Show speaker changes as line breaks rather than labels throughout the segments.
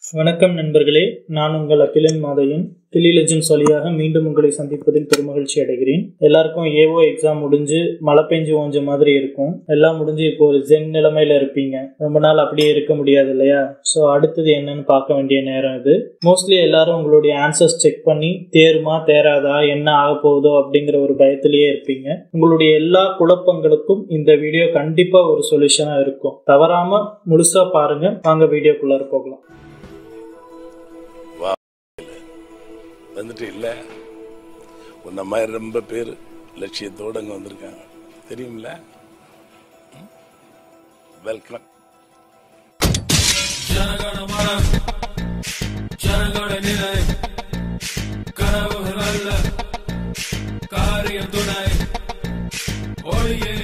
வணக்கம் நண்பர்களே நான் உங்கள் அகிலன் மாதையன் கிளி லெஜன்ஸ் வழியாக மீண்டும் உங்களை சந்திப்பதில் பெருமகிழ்ச்சி அடைகிறேன் எல்லாருக்கும் ஏஓ எக்ஸாம் முடிஞ்சு மழை பெஞ்சு ஓஞ்ச மாதிரி இருக்கும் எல்லாம் முடிஞ்சு இப்போ ஒரு ஜென் நிலைமையில இருப்பீங்க ரொம்ப நாள் அப்படியே இருக்க முடியாது இல்லையா ஸோ அடுத்தது என்னன்னு பார்க்க வேண்டிய நேரம் இது மோஸ்ட்லி எல்லாரும் உங்களுடைய ஆன்சர்ஸ் செக் பண்ணி தேருமா தேராதா என்ன ஆக போகுதோ அப்படிங்கிற ஒரு பயத்திலேயே இருப்பீங்க உங்களுடைய எல்லா குழப்பங்களுக்கும் இந்த வீடியோ கண்டிப்பா ஒரு சொல்யூஷனா இருக்கும் தவறாம முழுசா பாருங்க வாங்க வீடியோக்குள்ளார போகலாம்
வந்துட்டு இல்லை உன்ன மாதிரி ரொம்ப பேர் லட்சியத்தோடு அங்கே வந்திருக்காங்க தெரியுமில்ல வெல்கம்
ஜனகணமன ஜனகண நிலை கனவுகள் அல்ல காரியம் துணை ஒளியே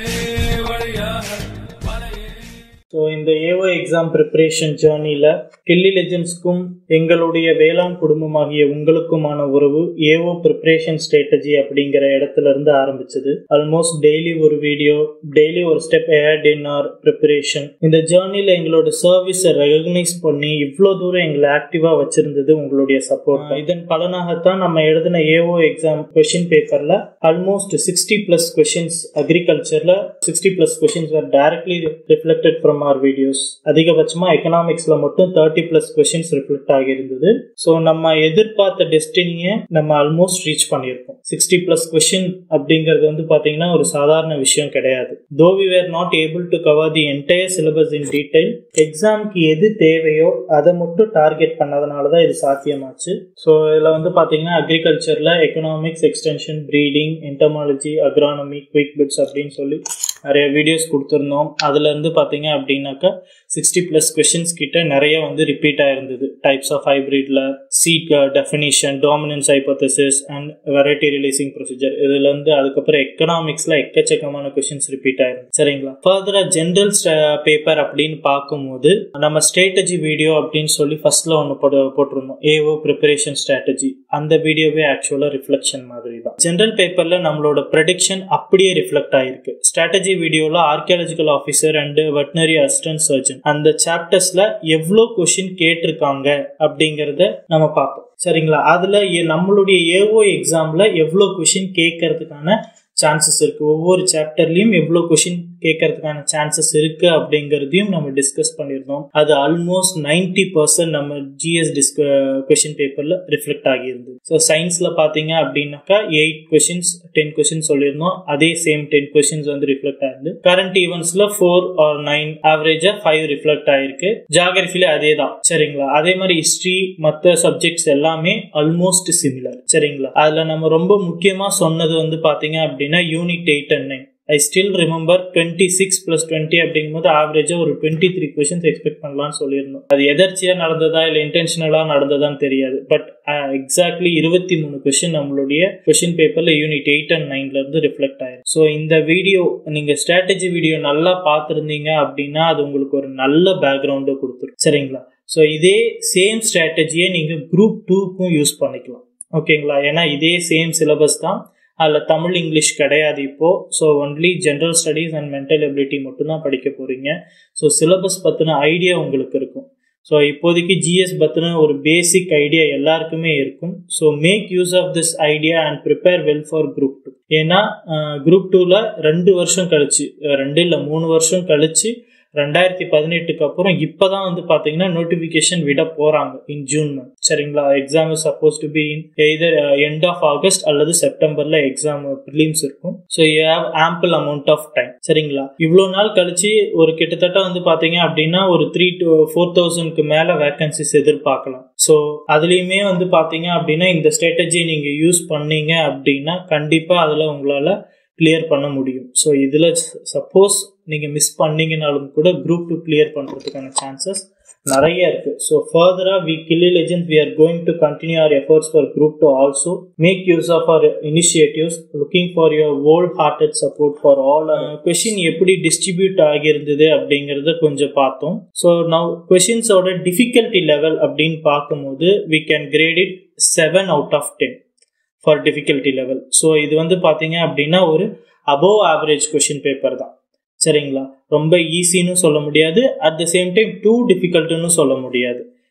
வழியாக மலையே
ஸோ இந்த ஏஓ எக்ஸாம் ப்ரிப்பரேஷன் ஜேர்னியில் கில்லி லெஜன்ஸ்க்கும் எங்களுடைய வேளாண் குடும்பமாகிய உங்களுக்குமான உறவு ஏஓ ப்ரிப்பரேஷன் ஸ்ட்ராட்டஜி அப்படிங்கிற இடத்துல இருந்து ஆரம்பிச்சது ஆல்மோஸ்ட் டெய்லி ஒரு வீடியோ டெய்லி ஒரு step ahead in our preparation இந்த ஜேர்னியில் எங்களோட சர்வீஸை ரெகக்னைஸ் பண்ணி இவ்வளோ தூரம் எங்களை ஆக்டிவாக வச்சிருந்தது உங்களுடைய சப்போர்ட் இதன் பலனாகத்தான் நம்ம எழுதின ஏஓ எக்ஸாம் கொஷின் பேப்பரில் ஆல்மோஸ்ட் சிக்ஸ்டி ப்ளஸ் கொஷின்ஸ் அக்ரிகல்ச்சரில் sixty plus questions are directly reflected from our videos அதிகபட்சமாக எக்கனாமிக்ஸில் மட்டும் தேர்ட்டி ப்ளஸ் கொஷின்ஸ் ரிஃப்ளெக்ட் ஆகியிருந்தது ஸோ நம்ம எதிர்பார்த்த டெஸ்டினியை நம்ம ஆல்மோஸ்ட் ரீச் பண்ணியிருக்கோம் சிக்ஸ்டி ப்ளஸ் கொஷின் அப்படிங்கிறது வந்து பார்த்தீங்கன்னா ஒரு சாதாரண விஷயம் கிடையாது though we were not able to cover the entire syllabus in detail எக்ஸாம்க்கு எது தேவையோ அதை மட்டும் டார்கெட் பண்ணதுனால தான் இது சாத்தியமாச்சு ஸோ இதில் வந்து பார்த்தீங்கன்னா அக்ரிகல்ச்சரில் economics extension breeding entomology agronomy quick bits அப்படின்னு சொல்லி நிறைய வீடியோஸ் கொடுத்துருந்தோம் அதுல இருந்து பார்த்தீங்க அப்படின்னாக்கா சிக்ஸ்டி ப்ளஸ் கொஷின்ஸ் கிட்ட நிறைய வந்து ரிப்பீட் ஆயிருந்தது டைப்ஸ் ஆஃப் ஹைப்ரிட்ல seed definition dominance hypothesis and variety releasing procedure இதுல இருந்து அதுக்கப்புறம் எக்கனாமிக்ஸ்ல எக்கச்சக்கமான கொஷின்ஸ் ரிப்பீட் ஆயிருந்தது சரிங்களா ஃபர்தரா ஜென்ரல் பேப்பர் அப்படின்னு பார்க்கும்போது நம்ம ஸ்ட்ராட்டஜி வீடியோ அப்படின்னு சொல்லி ஃபர்ஸ்ட்ல ஒன்று போட்டு போட்டிருந்தோம் ஏஓ ப்ரிப்பரேஷன் ஸ்ட்ராட்டஜி அந்த வீடியோவே ஆக்சுவலா ரிஃப்ளெக்ஷன் மாதிரி தான் ஜென்ரல் பேப்பர்ல நம்மளோட ப்ரெடிக்ஷன் அப்படியே ரிஃப்ளெக்ட் ஆயிருக்கு ஸ்ட்ராட்டஜி வீடியோல archaeological officer and veterinary assistant surgeon அந்த சாப்டர்ஸ்ல எவ்வளோ கொஷின் கேட்டிருக்காங்க அப்படிங்கறத நம்ம பார்ப்போம் சரிங்களா அதுல எ- நம்மளுடைய ஏஓ எக்ஸாம்ல எவ்வளோ கொஷின் கேட்கறதுக்கான சான்சஸ் இருக்கு ஒவ்வொரு சாப்டர்லயும் எவ்வளோ கொஷின் கேட்கறதுக்கான சான்சஸ் இருக்கு அப்படிங்கறதையும் நம்ம டிஸ்கஸ் பண்ணியிருந்தோம் அது ஆல்மோஸ்ட் 90% பர்சன்ட் நம்ம ஜிஎஸ் டிஸ்க கொஷின் பேப்பர்ல ரிஃப்ளெக்ட் ஆகியிருந்தது ஸோ சயின்ஸ்ல பாத்தீங்க அப்படின்னாக்கா எயிட் கொஷின்ஸ் டென் கொஷின் சொல்லியிருந்தோம் அதே சேம் டென் கொஷின்ஸ் வந்து ரிஃப்ளெக்ட் ஆயிருந்து கரண்ட் ஈவெண்ட்ஸ்ல ஃபோர் ஆர் நைன் ஆவரேஜா ஃபைவ் ரிஃப்ளெக்ட் ஆயிருக்கு ஜாகிரபில அதே தான் சரிங்களா அதே மாதிரி ஹிஸ்டரி மற்ற சப்ஜெக்ட்ஸ் எல்லாமே ஆல்மோஸ்ட் சிமிலர் சரிங்களா அதுல நம்ம ரொம்ப முக்கியமா சொன்னது வந்து பாத்தீங்க அப்படின்னா unit eight and nine I still remember twenty six plus twenty அப்படிங்கும்போது ஆவரேஜா ஒரு டுவெண்ட்டி த்ரீ கொஷின்ஸ் எக்ஸ்பெக்ட் பண்ணலாம்னு சொல்லியிருந்தோம் அது எதர்ச்சியா நடந்ததா இல்லை இன்டென்ஷனலா நடந்ததான்னு தெரியாது பட் எக்ஸாக்ட்லி இருபத்தி மூணு கொஷின் நம்மளுடைய கொஷின் பேப்பர்ல யூனிட் எயிட் அண்ட் நைன்ல இருந்து ரிஃப்ளெக்ட் ஆயிரும் ஸோ இந்த வீடியோ நீங்க ஸ்ட்ராட்டஜி வீடியோ நல்லா பார்த்துருந்தீங்க அப்படின்னா அது உங்களுக்கு ஒரு நல்ல பேக்ரவுண்டை கொடுத்துரும் சரிங்களா ஸோ இதே சேம் ஸ்ட்ராட்டஜியை நீங்க குரூப் டூக்கும் யூஸ் பண்ணிக்கலாம் ஓகேங்களா ஏன்னா இதே சேம் சிலபஸ் தான் அதில் தமிழ் இங்கிலீஷ் கிடையாது இப்போ so only general studies and mental ability மட்டும்தான் படிக்க போறீங்க ஸோ சிலபஸ் பற்றின ஐடியா உங்களுக்கு இருக்கும் ஸோ இப்போதைக்கு ஜிஎஸ் பற்றின ஒரு பேசிக் ஐடியா எல்லாருக்குமே இருக்கும் so make use of this idea and prepare well for group two ஏன்னா குரூப் டூவில் ரெண்டு வருஷம் கழிச்சு அஹ் ரெண்டு இல்லை மூணு வருஷம் கழிச்சு ரெண்டாயிரத்தி பதினெட்டுக்கு அப்புறம் இப்பதான் வந்து பாத்தீங்கன்னா நோட்டிபிகேஷன் விட போறாங்க இன் ஜூன் மந்த் சரிங்களா exam supposed to be in either end of August அல்லது செப்டம்பர்ல எக்ஸாம் ப்ரிலிம்ஸ் இருக்கும் so you have ample amount of time சரிங்களா இவ்வளோ நாள் கழிச்சு ஒரு கிட்டத்தட்ட வந்து பாத்தீங்க அப்படின்னா ஒரு த்ரீ டு ஃபோர் தௌசண்ட்க்கு மேல வேகன்சிஸ் எதிர்பார்க்கலாம் ஸோ அதுலயுமே வந்து பாத்தீங்க அப்படின்னா இந்த ஸ்ட்ராட்டஜி நீங்க யூஸ் பண்ணீங்க அப்படின்னா கண்டிப்பா அதுல உங்களால கிளியர் பண்ண முடியும் ஸோ இதில் சப்போஸ் நீங்கள் மிஸ் பண்ணீங்கனாலும் கூட குரூப் டூ கிளியர் பண்ணுறதுக்கான சான்சஸ் நிறைய இருக்கு ஸோ ஃபர்தரா வி கில்லி லெஜண்ட் we are going to continue our efforts for group two also make use of our initiatives looking for your whole hearted support for all question எப்படி distribute ஆகியிருந்தது அப்படிங்கிறத கொஞ்சம் பார்த்தோம் ஸோ நவ் கொஷின்ஸோட டிஃபிகல்ட்டி லெவல் அப்படின்னு பார்க்கும்போது we can grade it seven out of ten for difficulty level so இது வந்து பார்த்தீங்க அப்படின்னா ஒரு அபோவ் ஆவரேஜ் கொஷின் பேப்பர் தான் சரிங்களா ரொம்ப ஈஸின்னு சொல்ல முடியாது at the same time too டிஃபிகல்ட்டுன்னு சொல்ல முடியாது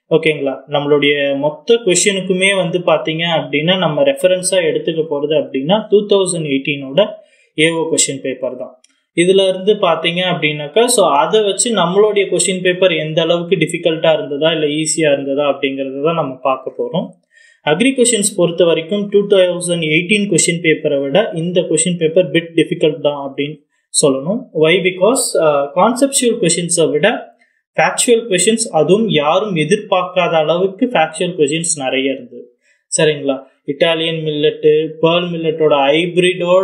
ஓகேங்களா நம்மளுடைய மொத்த கொஷினுக்குமே வந்து பார்த்தீங்க அப்படின்னா நம்ம ரெஃபரன்ஸாக எடுத்துக்க போகிறது அப்படின்னா டூ தௌசண்ட் எயிட்டீனோட ஏஓ கொஷின் பேப்பர் தான் இதுல இருந்து பார்த்தீங்க அப்படின்னாக்கா ஸோ அதை வச்சு நம்மளுடைய கொஷின் பேப்பர் எந்த அளவுக்கு டிஃபிகல்ட்டாக இருந்ததா இல்லை ஈஸியாக இருந்ததா அப்படிங்கிறத தான் நம்ம பார்க்க போகிறோம் அக்ரி கொஷின்ஸ் பொறுத்த வரைக்கும் டூ தௌசண்ட் எயிட்டீன் கொஷின் பேப்பரை விட இந்த கொஷின் பேப்பர் பிட் டிஃபிகல்ட் தான் அப்படின்னு சொல்லணும் வை பிகாஸ் கான்செப்சுவல் கொஷின்ஸை விட ஃபேக்சுவல் கொஷின்ஸ் அதுவும் யாரும் எதிர்பார்க்காத அளவுக்கு ஃபேக்சுவல் கொஷின்ஸ் நிறைய இருந்தது சரிங்களா இட்டாலியன் மில்லட்டு பேர்ல் மில்லட்டோட ஹைப்ரிடோட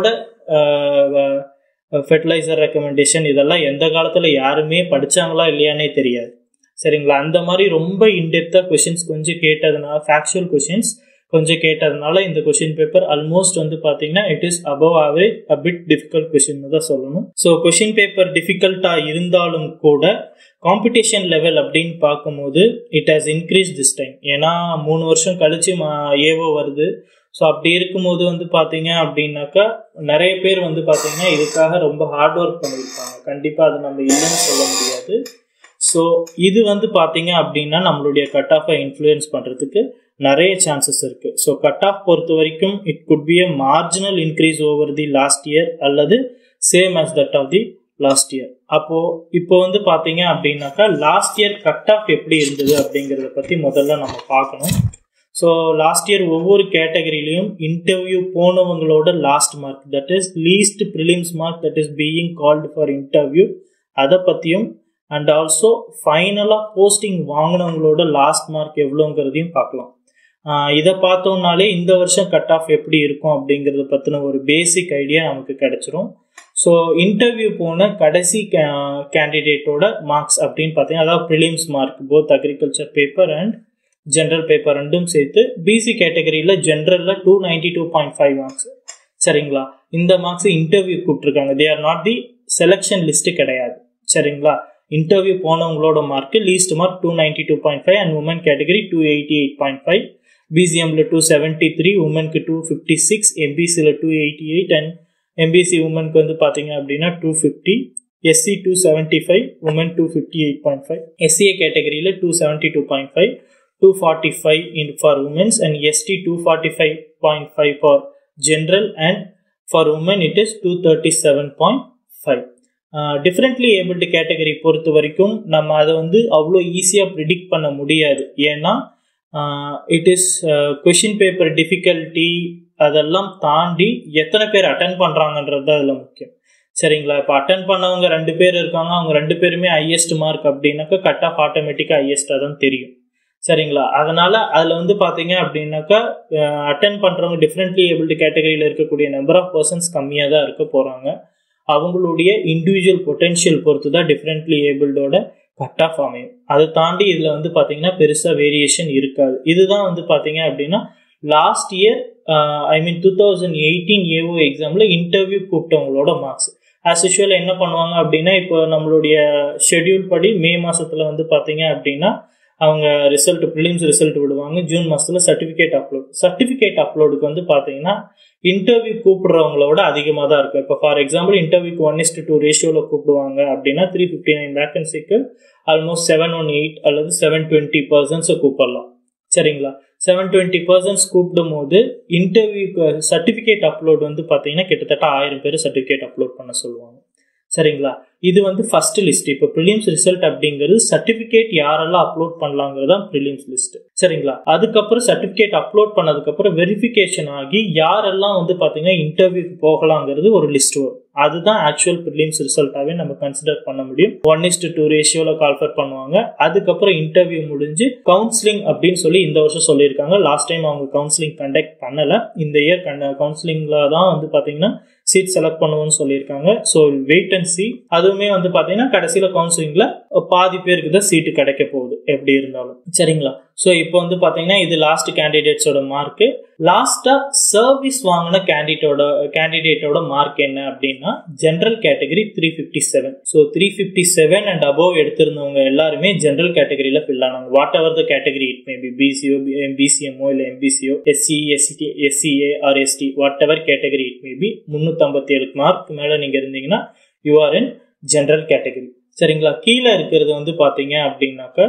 ஃபெர்டிலைசர் ரெக்கமெண்டேஷன் இதெல்லாம் எந்த காலத்தில் யாருமே படித்தாங்களா இல்லையானே தெரியாது சரிங்களா அந்த மாதிரி ரொம்ப இன்டெப்த்தாக கொஷின்ஸ் கொஞ்சம் கேட்டதுனால ஃபேக்சுவல் கொஷின்ஸ் கொஞ்சம் கேட்டதுனால இந்த கொஷின் பேப்பர் ஆல்மோஸ்ட் வந்து பார்த்தீங்கன்னா it is above average a bit difficult question தான் சொல்லணும் ஸோ கொஷின் பேப்பர் டிஃபிகல்ட்டாக இருந்தாலும் கூட காம்படிஷன் லெவல் அப்படின்னு பார்க்கும்போது it has increase this time ஏன்னா மூணு வருஷம் கழிச்சு ஏவோ வருது ஸோ அப்படி இருக்கும்போது வந்து பார்த்தீங்க அப்படின்னாக்கா நிறைய பேர் வந்து பார்த்தீங்கன்னா இதுக்காக ரொம்ப ஹார்ட் ஒர்க் பண்ணியிருப்பாங்க கண்டிப்பாக அது நம்ம இல்லைன்னு சொல்ல முடியாது ஸோ இது வந்து பார்த்தீங்க அப்படின்னா நம்மளுடைய கட் ஆஃபை இன்ஃப்ளூயன்ஸ் பண்ணுறதுக்கு நிறைய சான்சஸ் இருக்குது ஸோ கட் ஆஃப் பொறுத்த வரைக்கும் it could be a marginal increase over the last year அல்லது same as that of the last year அப்போது இப்போ வந்து பார்த்தீங்க அப்படின்னாக்கா லாஸ்ட் இயர் கட் ஆஃப் எப்படி இருந்தது அப்படிங்கிறத பற்றி முதல்ல நம்ம பார்க்கணும் ஸோ லாஸ்ட் இயர் ஒவ்வொரு கேட்டகரியிலையும் இன்டர்வியூ போனவங்களோட last mark that is least prelims mark that is being called for interview அதை பற்றியும் அண்ட் ஆல்சோ ஃபைனலாக போஸ்டிங் வாங்கினவங்களோட லாஸ்ட் மார்க் எவ்வளோங்கிறதையும் பார்க்கலாம் இதை பார்த்தோம்னாலே இந்த வருஷம் கட் ஆஃப் எப்படி இருக்கும் அப்படிங்கிறத பற்றின ஒரு பேசிக் ஐடியா நமக்கு கிடைச்சிரும் ஸோ இன்டர்வியூ போன கடைசி கேண்டிடேட்டோட மார்க்ஸ் அப்படின்னு பார்த்தீங்கன்னா அதாவது prelims mark both agriculture paper and general paper ரெண்டும் சேர்த்து பிசி கேட்டகரியில் ஜென்ரலில் two ninety two point five marks சரிங்களா இந்த மார்க்ஸ் இன்டர்வியூ கூப்பிட்ருக்காங்க they are not the selection list கிடையாது சரிங்களா இன்டர்வியூ போனவங்களோட mark least mark two ninety two point five and women category two eighty eight point five பிசிஎம்ல two seventy three உமனுக்கு two fifty six எம்பிசியில் two eighty eight and MBC உமனுக்கு வந்து பார்த்தீங்க அப்படின்னா two fifty SC two seventy five women two fifty eight point five SCA கேட்டகரியில் two seventy two point five 245 in for women's and ST 245.5 for general and for women it is 237.5 differently abled category பொறுத்த வரைக்கும் நம்ம அதை வந்து அவ்வளோ ஈஸியாக predict பண்ண முடியாது ஏன்னா it is question paper difficulty அதெல்லாம் தாண்டி எத்தனை பேர் அட்டன் பண்ணுறாங்கன்றது தான் அதில் முக்கியம் சரிங்களா இப்போ அட்டன் பண்ணவங்க ரெண்டு பேர் இருக்காங்க அவங்க ரெண்டு பேருமே ஹையஸ்ட் மார்க் அப்படின்னாக்கா கட் ஆஃப் ஆட்டோமேட்டிக்காக ஹையஸ்ட்டாக தான் தெரியும் சரிங்களா அதனால அதில் வந்து பார்த்தீங்க அப்படின்னாக்கா அட்டன் பண்ணுறவங்க டிஃப்ரெண்ட்லி ஏபிள்டு கேட்டகரியில் இருக்கக்கூடிய நம்பர் ஆஃப் பர்சன்ஸ் கம்மியாக தான் இருக்க போகிறாங்க அவங்களுடைய இண்டிவிஜுவல் பொட்டென்ஷியல் பொறுத்து தான் டிஃப்ரெண்ட்லி ஏபிள்டோட கட் ஆஃப் அமையும் அதை தாண்டி இதில் வந்து பார்த்தீங்கன்னா பெருசாக வேரியேஷன் இருக்காது இதுதான் வந்து பார்த்தீங்க அப்படின்னா last year I mean two thousand eighteen AO எக்ஸாமில் இன்டர்வியூ கூப்பிட்டவங்களோட மார்க்ஸ் ஆஸ் யூஷுவல் என்ன பண்ணுவாங்க அப்படின்னா இப்போ நம்மளுடைய ஷெட்யூல் படி மே மாதத்தில் வந்து பார்த்தீங்க அப்படின்னா அவங்க ரிசல்ட் ப்ரிலிம்ஸ் ரிசல்ட் விடுவாங்க ஜூன் மாதத்தில் சர்டிஃபிகேட் அப்லோட் சர்டிஃபிகேட் அப்லோடுக்கு வந்து பார்த்தீங்கன்னா இன்டர்வியூ கூப்பிடுறவங்களோட அதிகமாக தான் இருக்கும் இப்போ ஃபார் எக்ஸாம்பிள் இன்டர்வியூக்கு ஒன் இஸ்ட் டூ ரேஷியோவில் கூப்பிடுவாங்க அப்படின்னா த்ரீ ஃபிஃப்டி நைன் வேகன்சிக்கு ஆல்மோஸ்ட் செவன் ஒன் எயிட் அல்லது செவன் டுவெண்ட்டி பர்சன்ஸை கூப்பிடலாம் சரிங்களா செவன் டுவெண்ட்டி பர்சன்ஸ் கூப்பிடும் போது இன்டர்வியூக்கு சர்டிஃபிகேட் அப்லோட் வந்து பார்த்தீங்கன்னா கிட்டத்தட்ட ஆயிரம் பேர் சர்டிஃபிகேட் அப்லோட் பண்ண சொல்லுவாங்க சரிங்களா இது வந்து ஃபர்ஸ்ட் லிஸ்ட் இப்போ ப்ரிலிம்ஸ் ரிசல்ட் அப்படிங்கிறது சர்டிஃபிகேட் யாரெல்லாம் அப்லோட் பண்ணலாங்கிறது தான் ப்ரிலிம்ஸ் லிஸ்ட் சரிங்களா அதுக்கப்புறம் சர்டிஃபிகேட் அப்லோட் பண்ணதுக்கப்புறம் வெரிஃபிகேஷன் ஆகி யாரெல்லாம் வந்து பார்த்தீங்கன்னா இன்டர்வியூக்கு போகலாங்கிறது ஒரு லிஸ்ட் வரும் அதுதான் ஆக்சுவல் ப்ரிலிம்ஸ் ரிசல்ட்டாகவே நம்ம கன்சிடர் பண்ண முடியும் ஒன் இஸ்ட் டூ ரேஷியோவில் கால்ஃபர் பண்ணுவாங்க அதுக்கப்புறம் இன்டர்வியூ முடிஞ்சு கவுன்சிலிங் அப்படின்னு சொல்லி இந்த வருஷம் சொல்லியிருக்காங்க லாஸ்ட் டைம் அவங்க கவுன்சிலிங் கண்டக்ட் பண்ணலை இந்த இயர் கண்ட கவுன்சிலிங்கில் தான் வந்து பார்த்தீங்கன்னா சீட் செலக்ட் பண்ணுவோம்னு சொல்லியிருக்காங்க ஸோ வெயிட் அண்ட் சி அதுவுமே வந்து பார்த்தீங்கன்னா கடைசியில் கவுன்சிலிங்கில் பாதி பேருக்கு தான் சீட்டு கிடைக்க போகுது எப்படி இருந்தாலும் சரிங்களா ஸோ இப்போ வந்து பார்த்தீங்கன்னா இது லாஸ்ட் கேண்டிடேட்ஸோட மார்க்கு லாஸ்ட்டாக சர்வீஸ் வாங்கின கேண்டிடேட்டோட கேண்டிடேட்டோட மார்க் என்ன அப்படின்னா general category three fifty seven so three fifty seven and above எடுத்திருந்தவங்க எல்லாருமே ஜென்ரல் கேட்டகரியில் ஃபில் ஆனாங்க whatever the category it may be BCO BCMO இல்லை MBCO SC SC SCA or ST whatever category it may be முந்நூற்றம்பத்தி ஏழு மார்க் மேலே நீங்கள் இருந்தீங்கன்னா you are in general category சரிங்களா கீழே இருக்கிறது வந்து பார்த்தீங்க அப்படின்னாக்கா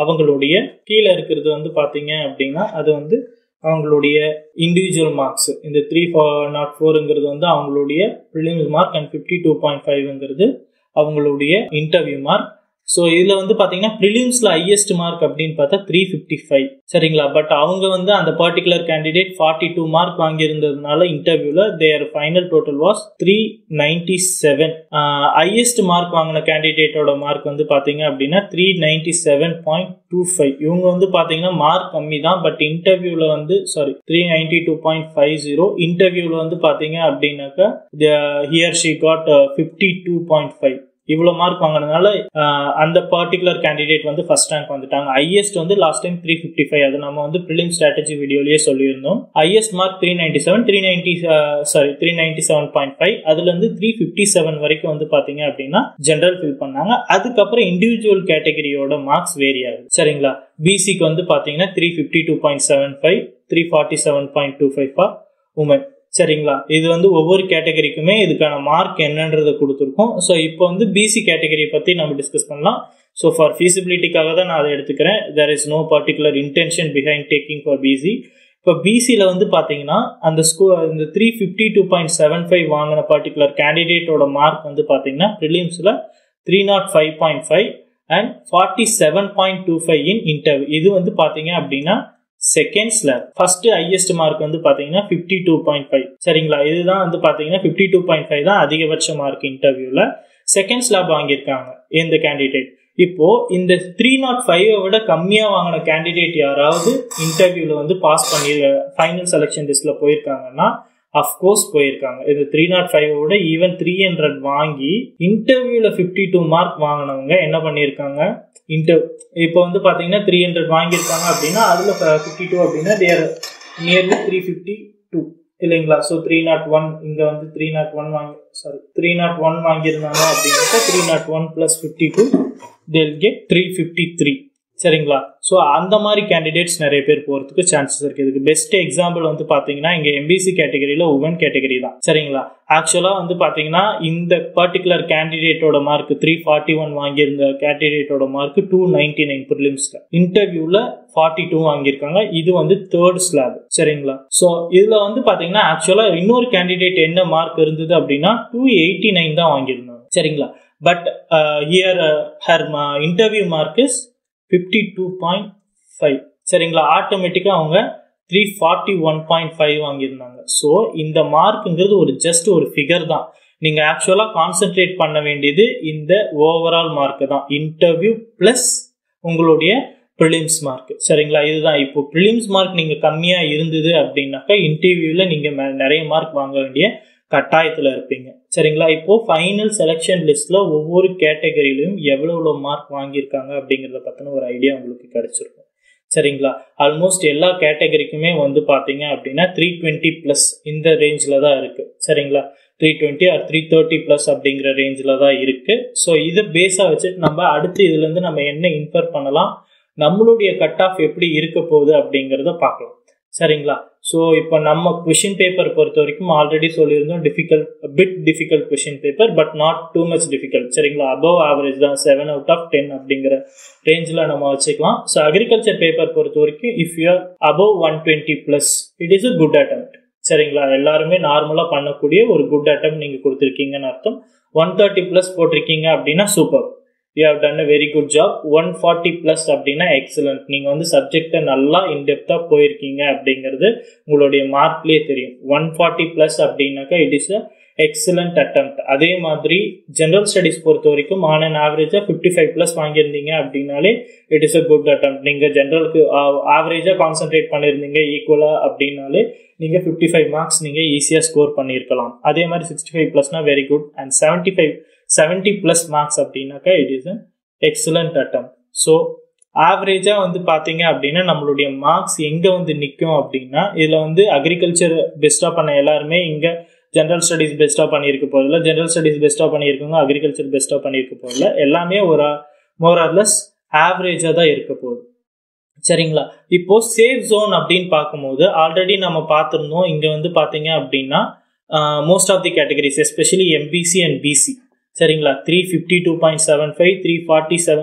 அவங்களுடைய கீழே இருக்கிறது வந்து பார்த்தீங்க அப்படின்னா அது வந்து அவங்களுடைய இண்டிவிஜுவல் மார்க்ஸ் இந்த த்ரீ நாட் ஃபோருங்கிறது வந்து அவங்களுடைய prelims mark and fifty two point ஃபைவ்ங்கிறது அவங்களுடைய இன்டர்வியூ மார்க் ஸோ இதில் வந்து பார்த்தீங்கன்னா ப்ரிலிம்ஸில் ஹையஸ்ட் மார்க் அப்படின்னு பார்த்தா த்ரீ ஃபிஃப்டி ஃபைவ் சரிங்களா பட் அவங்க வந்து அந்த particular candidate forty two mark வாங்கியிருந்ததுனால இன்டர்வியூவில் their final total was three ninety seven highest mark வாங்கின கேண்டிடேட்டோட மார்க் வந்து பார்த்தீங்க அப்படின்னா three ninety seven point two five இவங்க வந்து பார்த்தீங்கன்னா மார்க் கம்மி தான் பட் இன்டர்வியூவில் வந்து sorry three ninety two point five zero இன்டர்வியூவில் வந்து பார்த்தீங்க அப்படின்னாக்கா here she got fifty two point five இவ்வளோ மார்க் வாங்கினதுனால அந்த பர்டிகுலர் கேண்டிடேட் வந்து ஃபர்ஸ்ட் ரேங்க் வந்துட்டாங்க ஹையஸ்ட் வந்து last time three fifty five அது நம்ம வந்து ப்ரிலிம் ஸ்ட்ராட்டஜி வீடியோலயே சொல்லியிருந்தோம் highest mark three ninety seven three ninety sorry three ninety seven point five அதுலேருந்து த்ரீ ஃபிஃப்டி செவன் வரைக்கும் வந்து பார்த்தீங்க அப்படின்னா ஜென்ரல் ஃபில் பண்ணாங்க அதுக்கப்புறம் இண்டிவிஜுவல் கேட்டகரியோட மார்க்ஸ் வேரி ஆகுது சரிங்களா பிசிக்கு வந்து பார்த்தீங்கன்னா three fifty two point seven five three forty seven point two five for women சரிங்களா இது வந்து ஒவ்வொரு கேட்டகரிக்குமே இதுக்கான மார்க் என்னன்றதை கொடுத்துருக்கோம் ஸோ இப்போ வந்து பிசி கேட்டகரியை பற்றி நம்ம டிஸ்கஸ் பண்ணலாம் ஸோ ஃபார் ஃபீசிபிலிட்டிக்காக தான் நான் அதை எடுத்துக்கிறேன் there is no particular intention behind taking for BC இப்போ பிசியில் வந்து பார்த்தீங்கன்னா அந்த ஸ்கூ இந்த three fifty two point seven five வாங்கின பர்டிகுலர் கேண்டிடேட்டோட மார்க் வந்து பார்த்தீங்கன்னா ப்ரிலிம்ஸில் three nought five point five and forty seven point two five in interview இது வந்து பார்த்தீங்க அப்படின்னா second slab first highest mark வந்து பாத்தீங்கன்னா ஃபிஃப்டி டூ பாயிண்ட் ஃபைவ் சரிங்களா இதுதான் வந்து பாத்தீங்கன்னா ஃபிஃப்டி டூ பாயிண்ட் ஃபைவ் தான் அதிகபட்ச மார்க் இன்டர்வியூல செகண்ட் ஸ்லாப் வாங்கியிருக்காங்க இந்த கேண்டிடேட் இப்போ இந்த த்ரீ நாட் ஃபைவை விட கம்மியா வாங்கின கேண்டிடேட் யாராவது இன்டர்வியூல வந்து பாஸ் பண்ணி ஃபைனல் செலெக்ஷன் லிஸ்ட்ல போயிருக்காங்கன்னா அஃப்கோர்ஸ் போயிருக்காங்க இது த்ரீ நாட் ஃபைவ் விட ஈவன் த்ரீ ஹண்ட்ரட் வாங்கி இன்டர்வியூல ஃபிஃப்டி டூ மார்க் வாங்கினவங்க என்ன பண்ணியிருக்காங்க இன்டர் இப்போ வந்து பார்த்தீங்கன்னா த்ரீ ஹண்ட்ரட் வாங்கியிருக்காங்க அப்படின்னா அதில் ஃபிஃப்டி டூ அப்படின்னா there nearly three fifty two இல்லைங்களா ஸோ த்ரீ நாட் ஒன் இங்கே வந்து த்ரீ நாட் ஒன் வாங்கி சாரி த்ரீ நாட் ஒன் வாங்கியிருந்தாங்க அப்படின்னாக்கா three nought one plus fifty two they'll get three fifty three சரிங்களா ஸோ அந்த மாதிரி கேண்டிடேட்ஸ் நிறைய பேர் போகிறதுக்கு சான்சஸ் இருக்குது இதுக்கு பெஸ்ட் எக்ஸாம்பிள் வந்து பார்த்தீங்கன்னா இங்கே எம்பிசி கேட்டகரியில் உமன் கேட்டகரி தான் சரிங்களா ஆக்சுவலாக வந்து பார்த்தீங்கன்னா இந்த பர்டிகுலர் கேண்டிடேட்டோட மார்க் த்ரீ ஃபார்ட்டி ஒன் வாங்கியிருந்த கேண்டிடேட்டோட மார்க் டூ நைன்டி நைன் ப்ரிலிம்ஸில் இன்டர்வியூவில் ஃபார்ட்டி டூ வாங்கியிருக்காங்க இது வந்து தேர்ட் ஸ்லாப் சரிங்களா ஸோ இதில் வந்து பார்த்தீங்கன்னா ஆக்சுவலாக இன்னொரு கேண்டிடேட் என்ன மார்க் இருந்தது அப்படின்னா டூ எயிட்டி நைன் தான் வாங்கியிருந்தாங்க சரிங்களா but here her interview mark is fifty two point five சரிங்களா ஆட்டோமேட்டிக்காக அவங்க three forty one point five வாங்கியிருந்தாங்க ஸோ இந்த மார்க்குங்கிறது ஒரு ஜஸ்ட் ஒரு ஃபிகர் தான் நீங்கள் ஆக்சுவலாக கான்சென்ட்ரேட் பண்ண வேண்டியது இந்த ஓவரால் மார்க்கு தான் இன்டர்வியூ ப்ளஸ் உங்களுடைய ப்ரிலிம்ஸ் மார்க் சரிங்களா இதுதான் இப்போ ப்ரிலிம்ஸ் மார்க் நீங்கள் கம்மியாக இருந்தது அப்படின்னாக்கா இன்டர்வியூவில் நீங்கள் நிறைய மார்க் வாங்க வேண்டிய கட்டாயத்தில் இருப்பீங்க சரிங்களா இப்போ ஃபைனல் செலெக்ஷன் லிஸ்ட்ல ஒவ்வொரு கேட்டகரியிலையும் எவ்வளோ எவ்வளோ மார்க் வாங்கியிருக்காங்க அப்படிங்கிறத பற்றின ஒரு ஐடியா உங்களுக்கு கிடைச்சிருக்கும் சரிங்களா ஆல்மோஸ்ட் எல்லா கேட்டகரிக்குமே வந்து பார்த்தீங்க அப்படின்னா த்ரீ டுவெண்ட்டி ப்ளஸ் இந்த ரேஞ்சில் தான் இருக்குது சரிங்களா three twenty or three thirty plus அப்படிங்கிற ரேஞ்சில் தான் இருக்குது ஸோ இதை பேஸாக வச்சுட்டு நம்ம அடுத்து இதுலேருந்து நம்ம என்ன இன்ஃபர் பண்ணலாம் நம்மளுடைய கட் ஆஃப் எப்படி இருக்க போகுது அப்படிங்கிறத பார்க்கலாம் சரிங்களா ஸோ இப்போ நம்ம கொஷின் பேப்பர் பொறுத்த வரைக்கும் ஆல்ரெடி சொல்லியிருந்தோம் difficult bit difficult question paper but not too much difficult சரிங்களா அபவ் ஆவரேஜ் தான் செவன் அவுட் ஆஃப் டென் அப்படிங்கிற ரேஞ்சில் நம்ம வச்சுக்கலாம் ஸோ அக்ரிகல்ச்சர் பேப்பர் பொறுத்த வரைக்கும் if you are above one twenty plus it is a good attempt சரிங்களா எல்லாருமே நார்மலாக பண்ணக்கூடிய ஒரு குட் அட்டம் நீங்கள் கொடுத்துருக்கீங்கன்னு அர்த்தம் ஒன் தேர்ட்டி ப்ளஸ் போட்டிருக்கீங்க அப்படின்னா super you have done a very good job one forty plus அப்படின்னா எக்ஸலண்ட் நீங்கள் வந்து சப்ஜெக்டை நல்லா இன்டெப்த்தாக போயிருக்கீங்க அப்படிங்கிறது உங்களுடைய மார்க்லேயே தெரியும் ஒன் ஃபார்ட்டி ப்ளஸ் அப்படின்னாக்கா it is a excellent attempt அதே மாதிரி ஜென்ரல் ஸ்டடிஸ் பொறுத்த வரைக்கும் ஆன் அண்ட் ஆவரேஜாக ஃபிஃப்டி ஃபைவ் ப்ளஸ் வாங்கியிருந்தீங்க அப்படின்னாலே it is a good attempt நீங்கள் ஜென்ரலுக்கு ஆவரேஜாக கான்சென்ட்ரேட் பண்ணியிருந்தீங்க ஈக்குவலாக அப்படின்னாலே நீங்கள் ஃபிஃப்டி ஃபைவ் மார்க்ஸ் நீங்கள் ஈஸியாக ஸ்கோர் பண்ணியிருக்கலாம் அதே மாதிரி சிக்ஸ்டி ஃபைவ் ப்ளஸ்னா very good and seventy five seventy plus marks அப்படின்னாக்கா it is an excellent attempt so ஆவரேஜாக வந்து பார்த்தீங்க அப்படின்னா நம்மளுடைய மார்க்ஸ் எங்கே வந்து நிற்கும் அப்படின்னா இதில் வந்து அக்ரிகல்ச்சர் பெஸ்ட்டாக பண்ண எல்லாருமே இங்கே ஜென்ரல் ஸ்டடீஸ் பெஸ்ட்டாக பண்ணியிருக்க போதில்ல ஜென்ரல் ஸ்டடீஸ் பெஸ்ட்டாக பண்ணியிருக்கவங்க அக்ரிகல்ச்சர் பெஸ்ட்டாக பண்ணியிருக்க போதில்ல எல்லாமே ஒரு மோர் ஆர்லெஸ் ஆவரேஜாக தான் இருக்க போகுது சரிங்களா இப்போ சேஃப் ஜோன் அப்படின்னு பார்க்கும்போது ஆல்ரெடி நம்ம பார்த்துருந்தோம் இங்கே வந்து பார்த்தீங்க அப்படின்னா most of the categories especially MBC and BC சரிங்களா three fifty two point seven five three forty seven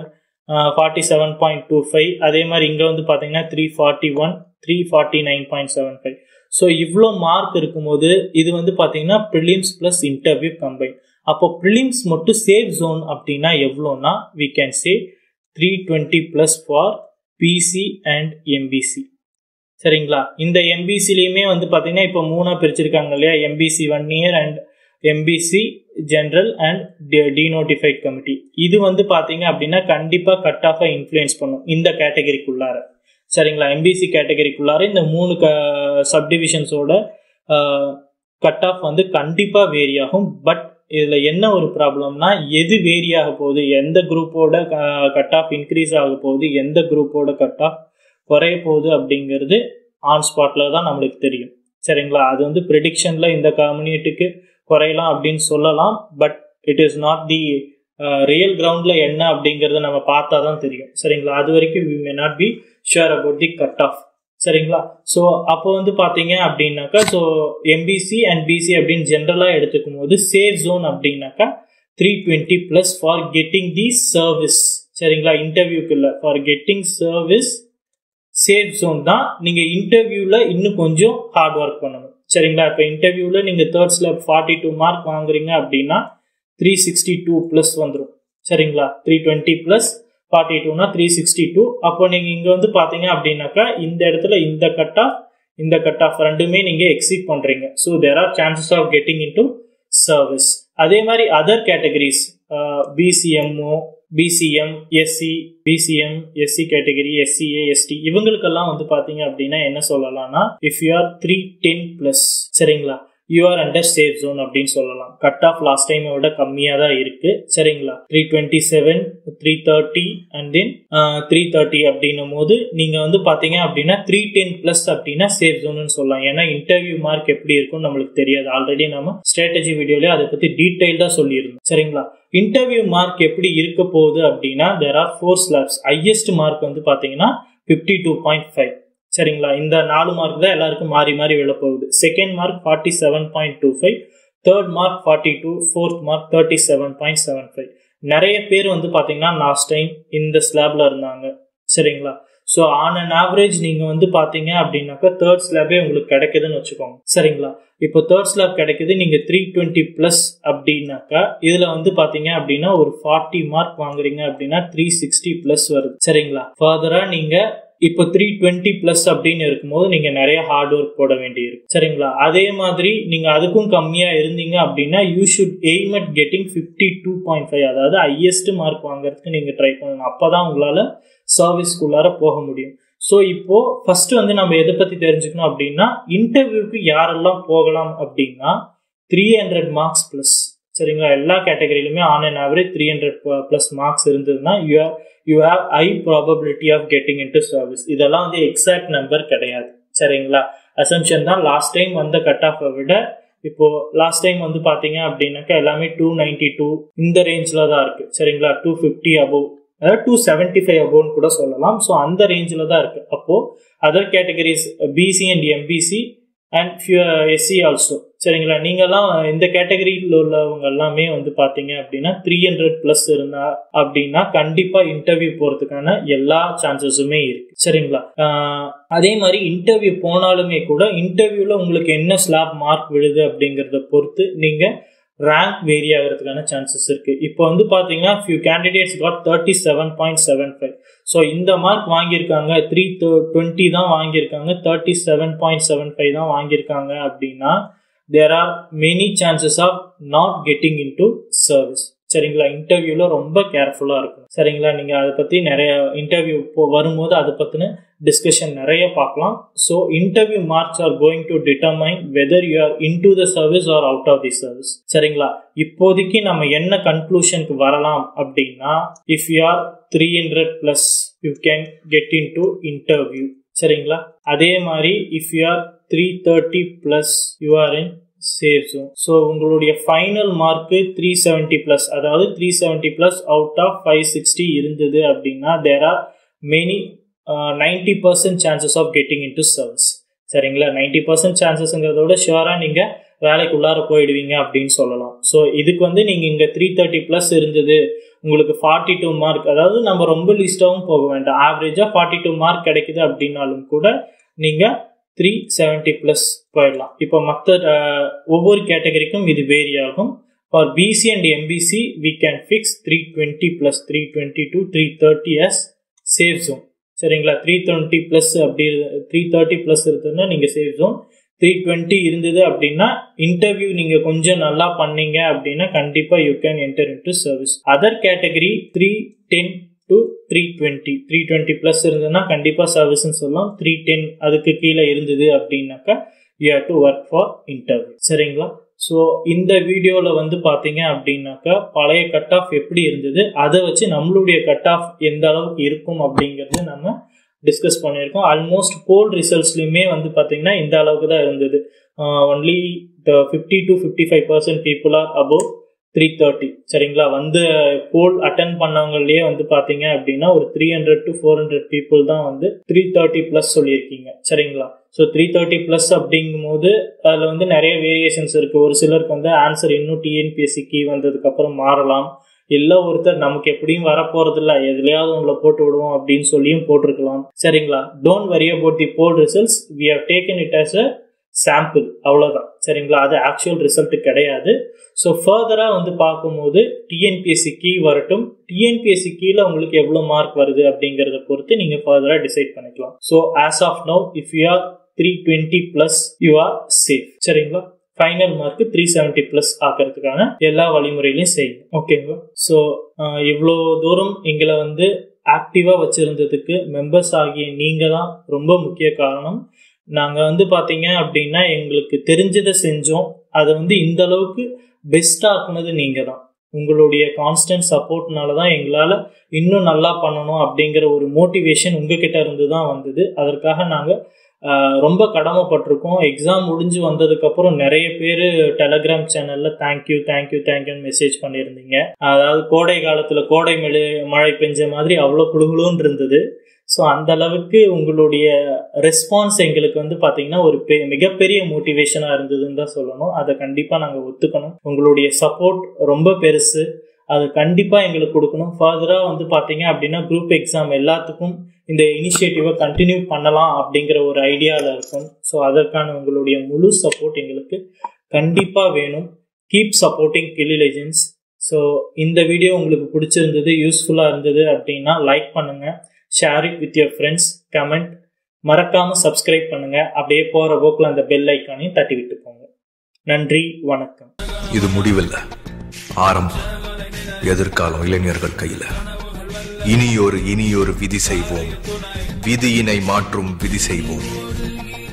forty seven point two five அதே மாதிரி இங்கே வந்து பார்த்தீங்கன்னா three forty one three forty nine point seven five so இவ்வளோ mark இருக்கும்போது இது வந்து பார்த்தீங்கன்னா ப்ரிலிம்ஸ் ப்ளஸ் இன்டர்வியூ கம்பைன் அப்போ ப்ரிலிம்ஸ் மட்டும் சேஃப் ஜோன் அப்படின்னா எவ்வளோனா we can say three twenty plus for BC and MBC சரிங்களா இந்த எம்பிசிலையுமே வந்து பார்த்தீங்கன்னா இப்போ மூணாக பிரிச்சிருக்காங்க இல்லையா MBC Vanniyar and MBC general and denotified community இது வந்து பார்த்தீங்க அப்படின்னா கண்டிப்பாக கட் ஆஃபாக இன்ஃப்ளூயன்ஸ் பண்ணும் இந்த கேட்டகரிக்குள்ளார சரிங்களா எம்பிசி கேட்டகரிக்குள்ளார இந்த மூணு க சப்டிவிஷன்ஸோட கட் ஆஃப் வந்து கண்டிப்பாக வேரி ஆகும் பட் இதில் என்ன ஒரு ப்ராப்ளம்னா எது வேரி ஆக போகுது எந்த குரூப்போட கட் ஆஃப் இன்க்ரீஸ் ஆக போகுது எந்த குரூப்போட கட் ஆஃப் குறைய போகுது அப்படிங்கிறது ஆன் ஸ்பாட்டில் தான் நம்மளுக்கு தெரியும் சரிங்களா அது வந்து ப்ரிடிக்ஷனில் இந்த கம்யூனிட்டிக்கு குறையலாம் அப்படின்னு சொல்லலாம் but it is not the real கிரவுண்டில் என்ன அப்படிங்கிறத நம்ம பார்த்தா தான் தெரியும் சரிங்களா அது வரைக்கும் we may not be sure about the cut off சரிங்களா ஸோ அப்போ வந்து பார்த்தீங்க அப்படின்னாக்கா ஸோ எம்பிசி அண்ட் பிசி அப்படின்னு ஜென்ரலாக எடுத்துக்கும் போது சேஃப் ஜோன் அப்படின்னாக்கா three twenty plus for getting the service சரிங்களா இன்டர்வியூக்கு இல்லை for getting service safe zone தான் நீங்கள் இன்டர்வியூவில் இன்னும் கொஞ்சம் ஹார்ட் ஒர்க் பண்ணணும் சரிங்களா இப்போ இன்டர்வியூவில் நீங்கள் third slab forty two mark வாங்குறீங்க அப்படின்னா த்ரீ சிக்ஸ்டி டூ ப்ளஸ் வந்துடும் சரிங்களா த்ரீ டுவெண்ட்டி ப்ளஸ் ஃபார்ட்டி டூனா த்ரீ சிக்ஸ்டி டூ அப்போ நீங்கள் இங்கே வந்து பார்த்தீங்க அப்படின்னாக்கா இந்த இடத்துல இந்த கட் ஆஃப் இந்த கட் ஆஃப் ரெண்டுமே நீங்கள் எக்ஸிட் பண்ணுறீங்க so there are chances of getting into service அதே மாதிரி other categories BCMO BCM SC BCM SC category SCA ST இவங்களுக்கெல்லாம் வந்து பார்த்தீங்க அப்படின்னா என்ன சொல்லலாம்னா if you are three ten plus சரிங்களா you are under safe zone அப்படின்னு சொல்லலாம் கட் ஆஃப் லாஸ்ட் டைமை விட கம்மியாக தான் இருக்கு சரிங்களா three twenty seven three thirty and then three thirty அப்படின்னும் போது நீங்கள் வந்து பார்த்தீங்க அப்படின்னா த்ரீ டென் ப்ளஸ் அப்படின்னா சேஃப் ஜோன்னு சொல்லலாம் ஏன்னா இன்டர்வியூ மார்க் எப்படி இருக்கும்னு நம்மளுக்கு தெரியாது ஆல்ரெடி நம்ம ஸ்ட்ராட்டஜி வீடியோலேயே அதை பற்றி டீட்டெயில்டாக சொல்லியிருந்தோம் சரிங்களா இன்டர்வியூ மார்க் எப்படி இருக்க போகுது அப்படின்னா there are four slabs highest mark வந்து பார்த்தீங்கன்னா ஃபிஃப்டி டூ பாயிண்ட் ஃபைவ் சரிங்களா இந்த நாலு மார்க் தான் எல்லாருக்கும் மாறி மாறி விழப்போகுது second mark forty seven point two five third mark forty two fourth mark thirty seven point seven five நிறைய பேர் வந்து பார்த்தீங்கன்னா லாஸ்ட் டைம் இந்த ஸ்லாப்ல இருந்தாங்க சரிங்களா ஸோ ஆன் அன் ஆவரேஜ் நீங்கள் வந்து பார்த்தீங்க அப்படின்னாக்கா தேர்ட் ஸ்லாபே உங்களுக்கு கிடைக்குதுன்னு வச்சுக்கோங்க சரிங்களா இப்போ தேர்ட் ஸ்லாப் கிடைக்குது நீங்கள் த்ரீ டுவெண்ட்டி ப்ளஸ் அப்படின்னாக்கா இதில் வந்து பார்த்தீங்க அப்படின்னா ஒரு ஃபார்ட்டி மார்க் வாங்குறீங்க அப்படின்னா த்ரீ சிக்ஸ்டி ப்ளஸ் வருது சரிங்களா ஃபர்தராக நீங்கள் இப்போ த்ரீ டுவெண்ட்டி ப்ளஸ் அப்படின்னு இருக்கும்போது நீங்கள் நிறைய ஹார்ட் ஒர்க் போட வேண்டியிருக்கு சரிங்களா அதே மாதிரி நீங்கள் அதுக்கும் கம்மியாக இருந்தீங்க அப்படின்னா you should aim at getting fifty two point five அதாவது ஹையஸ்ட் மார்க் வாங்குறதுக்கு நீங்கள் ட்ரை பண்ணணும் அப்போ தான் உங்களால் சர்வீஸ்க்குள்ளார போக முடியும் ஸோ இப்போ ஃபர்ஸ்ட் வந்து நம்ம எதை பற்றி தெரிஞ்சுக்கணும் அப்படின்னா இன்டர்வியூக்கு யாரெல்லாம் போகலாம் அப்படின்னா த்ரீ ஹண்ட்ரட் மார்க்ஸ் ப்ளஸ் சரிங்களா எல்லா கேட்டகரியிலுமே on and average three hundred plus marks இருந்ததுன்னா you have you have high probability of getting into service இதெல்லாம் வந்து எக்ஸாக்ட் நம்பர் கிடையாது சரிங்களா அசம்ஷன் தான் லாஸ்ட் டைம் வந்த கட் ஆஃபை விட இப்போ லாஸ்ட் டைம் வந்து பாத்தீங்க அப்படின்னாக்கா எல்லாமே டூ நைன்டி டூ இந்த ரேஞ்சில் தான் இருக்கு சரிங்களா டூ ஃபிஃப்டி அபோவ் அதாவது டூ செவன்டி ஃபைவ் அபோவ்னு கூட சொல்லலாம் ஸோ அந்த ரேஞ்சில் தான் இருக்கு அப்போ other categories BC and MBC and SC also சரிங்களா நீங்கெல்லாம் இந்த கேட்டகரியில் உள்ளவங்க எல்லாமே வந்து பார்த்தீங்க அப்படின்னா த்ரீ ஹண்ட்ரட் ப்ளஸ் இருந்தா அப்படின்னா கண்டிப்பாக இன்டர்வியூ போகிறதுக்கான எல்லா சான்சஸுமே இருக்கு சரிங்களா அதே மாதிரி இன்டர்வியூ போனாலுமே கூட இன்டர்வியூவில் உங்களுக்கு என்ன ஸ்லாப் மார்க் விழுது அப்படிங்கிறத பொறுத்து நீங்கள் ரேங்க் வேரி ஆகிறதுக்கான சான்சஸ் இருக்கு இப்போ வந்து பார்த்தீங்கன்னா few candidates got thirty seven point seven five so இந்த மார்க் வாங்கியிருக்காங்க த்ரீ டுவெண்ட்டி தான் வாங்கியிருக்காங்க thirty seven point seven five தான் வாங்கியிருக்காங்க அப்படின்னா there are many chances of not getting into service சரிங்களா இன்டர்வியூவில் ரொம்ப கேர்ஃபுல்லாக இருக்கும் சரிங்களா நீங்கள் அதை பற்றி நிறைய இன்டர்வியூ இப்போ வரும்போது அதை பற்றின டிஸ்கஷன் நிறைய பார்க்கலாம் so interview marks are going to determine whether you are into the service or out of the service சரிங்களா இப்போதைக்கு நம்ம என்ன கன்க்ளூஷனுக்கு வரலாம் அப்படின்னா if you are three hundred plus you can get into interview சரிங்களா அதே மாதிரி if you are three thirty plus you are in safe zone so உங்களுடைய final mark three seventy plus அதாவது three seventy plus out of five sixty இருந்தது அப்படின்னா there are many ninety percent chances of getting into service சரிங்களா ninety percent சான்சஸ்ங்கிறத விட ஷுவராக நீங்கள் வேலைக்குள்ளார போயிடுவீங்க அப்படின்னு சொல்லலாம் ஸோ இதுக்கு வந்து நீங்கள் இங்கே த்ரீ தேர்ட்டி ப்ளஸ் இருந்தது உங்களுக்கு ஃபார்ட்டி டூ மார்க் அதாவது நம்ம ரொம்ப லிஸ்ட்டாகவும் போக வேண்டாம் ஆவரேஜாக ஃபார்ட்டி டூ மார்க் கிடைக்குது அப்படின்னாலும் கூட நீங்கள் த்ரீ செவன்ட்டி ப்ளஸ் போயிடலாம் இப்போ மற்ற ஒவ்வொரு கேட்டகரிக்கும் இது வேரி ஆகும் for BC and MBC we can fix three twenty plus three twenty to three thirty as safe zone சரிங்களா த்ரீ டுவெண்ட்டி ப்ளஸ் அப்படி த்ரீ தேர்ட்டி ப்ளஸ் இருக்குதுன்னா நீங்கள் சேஃப் ஜோன் த்ரீ டுவெண்ட்டி இருந்தது அப்படின்னா இன்டர்வியூ நீங்கள் கொஞ்சம் நல்லா பண்ணீங்க அப்படின்னா கண்டிப்பாக you can enter into service other category three ten to three twenty three twenty plus இருந்ததுன்னா கண்டிப்பாக சர்வீஸ்னு சொல்லலாம் த்ரீ டென் அதுக்கு கீழே இருந்தது அப்படின்னாக்கா you have to work for interview சரிங்களா ஸோ இந்த வீடியோவில் வந்து பார்த்தீங்க அப்படின்னாக்கா பழைய கட் ஆஃப் எப்படி இருந்தது அதை வச்சு நம்மளுடைய கட் ஆஃப் எந்த அளவுக்கு இருக்கும் அப்படிங்கிறது நம்ம டிஸ்கஸ் பண்ணியிருக்கோம் ஆல்மோஸ்ட் போல் ரிசல்ட்ஸ்லையுமே வந்து பார்த்தீங்கன்னா இந்த அளவுக்கு தான் இருந்தது only the fifty to fifty five percent people are above three thirty சரிங்களா வந்து போல் அட்டன் பண்ணவங்களையே வந்து பார்த்தீங்க அப்படின்னா ஒரு three hundred to four hundred people தான் வந்து த்ரீ தேர்ட்டி ப்ளஸ் சொல்லியிருக்கீங்க சரிங்களா ஸோ த்ரீ தேர்ட்டி ப்ளஸ் அப்படிங்கும் போது அதில் வந்து நிறைய வேரியேஷன்ஸ் இருக்குது ஒரு சிலருக்கு வந்து ஆன்சர் இன்னும் டிஎன்பிஎஸ்சி கீ வந்ததுக்கப்புறம் மாறலாம் இல்லை ஒருத்தர் நமக்கு எப்படியும் வரப்போறது இல்லை எதுலையாவது உங்களை போட்டு விடுவோம் அப்படின்னு சொல்லியும் போட்டிருக்கலாம் சரிங்களா don't worry about the poll results we have taken it as a sample அவ்வளோதான் சரிங்களா அது ஆக்சுவல் ரிசல்ட் கிடையாது ஸோ ஃபர்தராக வந்து பார்க்கும்போது டிஎன்பிஎஸ்சி கீ வரட்டும் டிஎன்பிஎஸ்சி கீழே உங்களுக்கு எவ்வளோ மார்க் வருது அப்படிங்கிறத பொறுத்து நீங்கள் ஃபர்தராக டிசைட் பண்ணிக்கலாம் so as of now if you are three twenty plus you are safe சரிங்களா final mark three seventy plus ஆக்கிறதுக்கான எல்லா வழிமுறைகளையும் செய்யும் ஓகேங்களா ஸோ இவ்வளோ தூரம் எங்களை வந்து ஆக்டிவாக வச்சுருந்ததுக்கு மெம்பர்ஸ் ஆகிய நீங்கள் தான் ரொம்ப முக்கிய காரணம் நாங்கள் வந்து பார்த்தீங்க அப்படின்னா எங்களுக்கு தெரிஞ்சதை செஞ்சோம் அதை வந்து இந்த அளவுக்கு பெஸ்ட்டாக ஆக்குனது நீங்கள் தான் உங்களுடைய கான்ஸ்டன்ட் சப்போர்ட்னால தான் எங்களால் இன்னும் நல்லா பண்ணணும் அப்படிங்கிற ஒரு மோட்டிவேஷன் உங்ககிட்ட இருந்து தான் வந்தது அதற்காக நாங்கள் ரொம்ப கடமைப்பட்டிருக்கோம் எக்ஸாம் முடிஞ்சு வந்ததுக்கப்புறம் நிறைய பேர் டெலகிராம் சேனலில் தேங்க்யூ தேங்க்யூ தேங்க்யூன்னு மெசேஜ் பண்ணியிருந்தீங்க அதாவது கோடை காலத்தில் கோடை மழை மழை பெஞ்ச மாதிரி அவ்வளோ குழுகுலுன்னு இருந்தது ஸோ அந்த அளவுக்கு உங்களுடைய ரெஸ்பான்ஸ் எங்களுக்கு வந்து பார்த்தீங்கன்னா ஒரு பெ மிகப்பெரிய மோட்டிவேஷனாக இருந்ததுன்னு தான் சொல்லணும் அதை கண்டிப்பாக நாங்கள் ஒத்துக்கணும் உங்களுடைய சப்போர்ட் ரொம்ப பெருசு அது கண்டிப்பாக எங்களுக்கு கொடுக்கணும் ஃபர்தராக வந்து பார்த்தீங்க அப்படின்னா குரூப் எக்ஸாம் எல்லாத்துக்கும் இந்த இனிஷியேட்டிவை கண்டினியூ பண்ணலாம் அப்படிங்கிற ஒரு ஐடியாவில் இருக்கும் ஸோ அதற்கான உங்களுடைய முழு சப்போர்ட் எங்களுக்கு கண்டிப்பாக வேணும் கீப் சப்போர்ட்டிங் கிளி லெஜன்ஸ் ஸோ இந்த வீடியோ உங்களுக்கு பிடிச்சிருந்தது யூஸ்ஃபுல்லாக இருந்தது அப்படின்னா லைக் பண்ணுங்கள் share it with your friends comment மறக்காமல் சப்ஸ்கிரைப் பண்ணுங்கள் அப்படியே போகிற போக்கில் அந்த பெல் ஐக்கானையும் தட்டி விட்டு போங்க நன்றி வணக்கம்
இது முடிவில்ல ஆரம்பம் எதிர்காலம் இளைஞர்கள் கையில இனியொரு இனியொரு விதி செய்வோம் விதியினை மாற்றும் விதி செய்வோம்